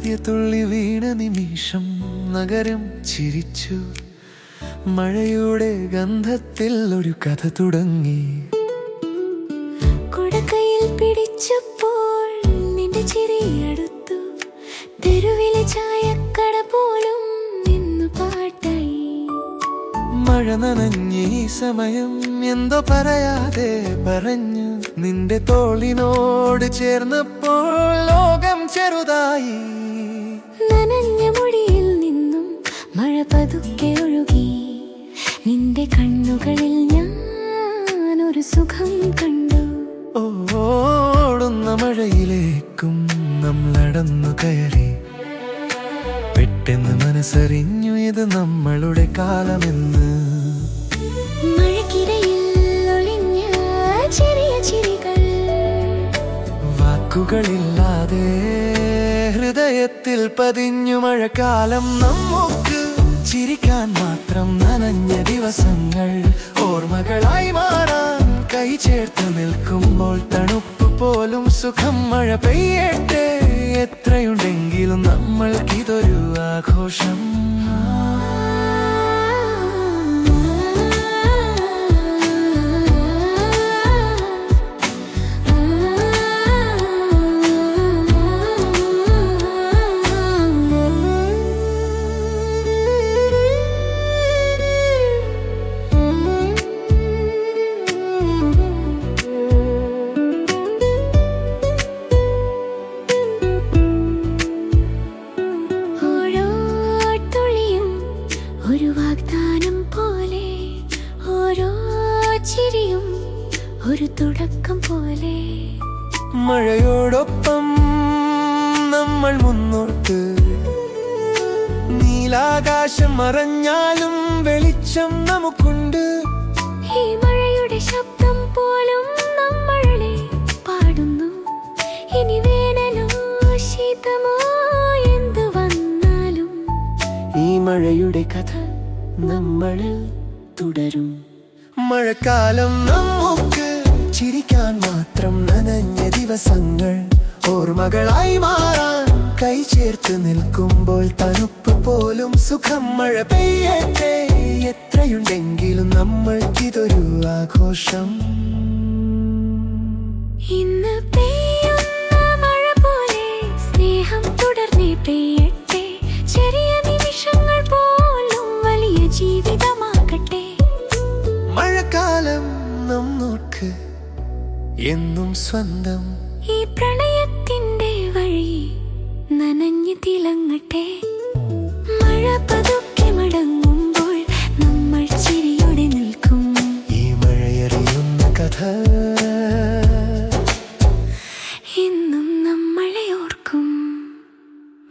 ഭാഗ്യതുള്ളി വീണ നിമിഷം നഗരം ചിരിച്ചു മഴയുടെ ഗന്ധത്തിൽ ഒരു കഥ തുടങ്ങി കുടക്കയിൽ പിടിച്ചപ്പോൾ നിന്റെ ചിരിയടുത്തു തെരുവിലെ ചായക്കട പോലും നിന്നു പാട്ടായി മഴ നനഞ്ഞി ഈ സമയം എന്തോ പറയാതെ പറഞ്ഞു നിന്റെ തോളിനോട് ചേർന്നപ്പോൾ ലോകം ചെറുതായി നനഞ്ഞ മുടിയിൽ നിന്നും മഴ പതുക്കെ ഒഴുകി നിന്റെ കണ്ണുകളിൽ ഞാൻ ഒരു സുഖം കണ്ടു ഓ, ഓടുന്ന മഴയിലേക്കും നമ്മളടന്നു കയറി പെട്ടെന്ന് മനസ്സറിഞ്ഞു ഇത് നമ്മളുടെ കാലമെന്ന് മഴക്കിടയിൽ ഒളിഞ്ഞ ചെറിയ ചിരികൾ വാക്കുകളില്ലാതെ ഹൃദയത്തിൽ പതിഞ്ഞു മഴക്കാലം നമുക്ക് ചിരിക്കാൻ മാത്രം നനഞ്ഞ ദിവസങ്ങൾ ഓർമ്മകളായി മാറാൻ കൈ ചേർത്ത് നിൽക്കുമ്പോൾ തണുപ്പ് പോലും സുഖം മഴ പെയ്യട്ടെ എത്രയുണ്ടെങ്കിലും നമ്മൾക്കിതൊരു ആഘോഷം ഓരോ തുള്ളിയും ഒരു വാഗ്ദാനം പോലെ ഓരോ ചിരിയും ഒരു തുടക്കം പോലെ മഴയോടൊപ്പം നമ്മൾ മുന്നോട്ട് നീലാകാശം മറഞ്ഞാലും വെളിച്ചം നമുക്കുണ്ട് ഈ മഴയുടെ ശബ്ദം പോലും നമ്മളെ പാടുന്നു ഇനി വേനലോ ശീതമോ എന്ത് വന്നാലും ഈ മഴയുടെ കഥ നമ്മളിൽ തുടരും മഴക്കാലം നമുക്ക് ചിരിക്കാൻ മാത്രം നനഞ്ഞ ദിവസങ്ങൾ ഓർമ്മകളായി മാറാൻ കൈ ചേർത്ത് നിൽക്കുമ്പോൾ തണുപ്പ് പോലും സുഖം മഴ പെയ്യട്ടെ എത്രയുണ്ടെങ്കിലും നമ്മൾക്കിതൊരു ആഘോഷം ഇന്ന് പെയ്യുന്ന മഴ പോലെ സ്നേഹം തുടർന്നേ പെയ്യട്ടെ ചെറിയ നിമിഷങ്ങൾ പോലും വലിയ ജീവിതമാകട്ടെ മഴക്കാലം നമ്മൾക്ക് എന്നും സ്വന്തം ഈ പ്രണയത്തിന്റെ വഴി നനഞ്ഞു തിളങ്ങട്ടെ മഴ പതുക്കെ മടങ്ങുമ്പോൾ നമ്മൾ ചിരിയോടെ നിൽക്കും ഈ മഴയറിയുന്ന കഥ